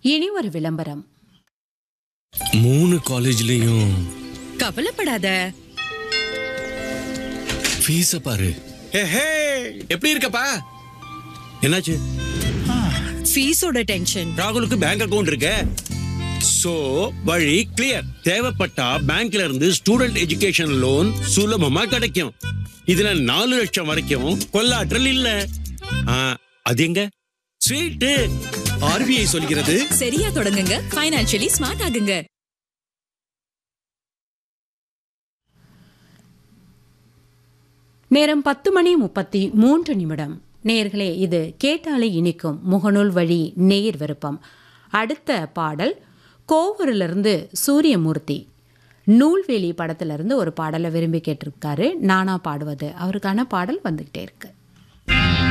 இனி ஒரு விளம்பரம் மூணு காலேஜ்லயும் கவலைப்படாத ஃபீஸ பாரு ஹே எப்படி இருக்கப்பா என்னாச்சு ஃபீஸோட டென்ஷன் ராகுலுக்கு பேங்க் அக்கவுண்ட் இருக்கு சோ வழி கிளியர் தேவைப்பட்டா பேங்க்ல இருந்து ஸ்டூடெண்ட் எஜுகேஷன் லோன் சுலபமா கிடைக்கும் இதுல நாலு லட்சம் வரைக்கும் கொள்ளாற்றல் இல்ல ஆ, அது எங்க ஸ்வீட்டு ஆர்பிஐ சொல்கிறது சரியா தொடங்குங்க ஃபைனான்சியலி ஸ்மார்ட் ஆகுங்க நேரம் பத்து மணி முப்பத்தி மூன்று நிமிடம் நேர்களே இது கேட்டாலே இனிக்கும் முகநூல் வழி நேர் விருப்பம் அடுத்த பாடல் கோவூரிலிருந்து சூரியமூர்த்தி நூல்வேலி படத்திலிருந்து ஒரு பாடலை விரும்பி கேட்டிருக்காரு நானா பாடுவது அவருக்கான பாடல் வந்துகிட்டே இருக்கு